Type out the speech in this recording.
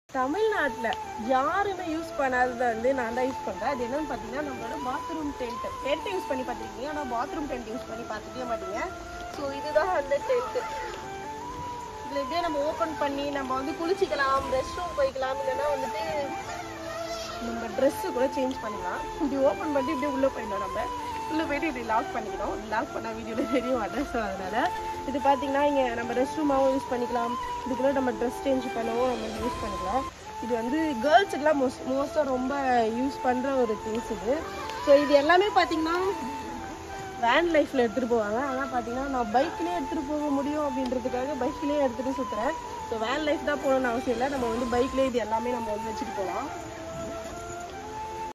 தமிழ்நாட்டில் யாருமே யூஸ் பண்ணாததை வந்து நான் தான் யூஸ் பண்ணுறேன் அது என்னன்னு பார்த்தீங்கன்னா நம்மளோட பாத்ரூம் டென்ட் டென்ட் யூஸ் பண்ணி பார்த்துருக்கீங்க ஆனால் பாத்ரூம் டென்ட் யூஸ் பண்ணி பார்த்துக்கவே மாட்டீங்க ஸோ இதுதான் அந்த டென்ட்டு இதில் இதே நம்ம ஓப்பன் பண்ணி நம்ம வந்து குளிச்சிக்கலாம் ரெஸ்ட் ரூம் போய்க்கலாம் இல்லைன்னா வந்துட்டு நம்ம ட்ரெஸ்ஸு கூட சேஞ்ச் பண்ணிக்கலாம் இப்படி ஓப்பன் பண்ணி இப்படி உள்ளே போயிடணும் நம்ம உள்ளே போயிட்டு இப்படி லாக் பண்ணிக்கணும் லாக் பண்ணால் வீடியோவில் தெரியும் அட்ரஸ் ஸோ அதனால் இது பார்த்தீங்கன்னா இங்கே நம்ம ரெஸ்ட் ரூமாகவும் யூஸ் பண்ணிக்கலாம் இதுக்குள்ளே நம்ம ட்ரெஸ் சேஞ்ச் பண்ணவும் நம்ம யூஸ் பண்ணிக்கலாம் இது வந்து கேர்ள்ஸுக்கெலாம் மோஸ்ட் மோஸ்ட்டாக ரொம்ப யூஸ் பண்ணுற ஒரு திங்ஸ் இது ஸோ இது எல்லாமே பார்த்தீங்கன்னா வேன் லைஃப்பில் எடுத்துகிட்டு போவாங்க ஆனால் பார்த்தீங்கன்னா நான் பைக்லேயே எடுத்துகிட்டு போக முடியும் அப்படின்றதுக்காக பைக்லேயே எடுத்துகிட்டு சுற்றுறேன் ஸோ வேன் லைஃப் தான் போகணும்னு அவசியம் இல்லை நம்ம வந்து பைக்லேயே இது எல்லாமே நம்ம வந்து வச்சுட்டு போகலாம்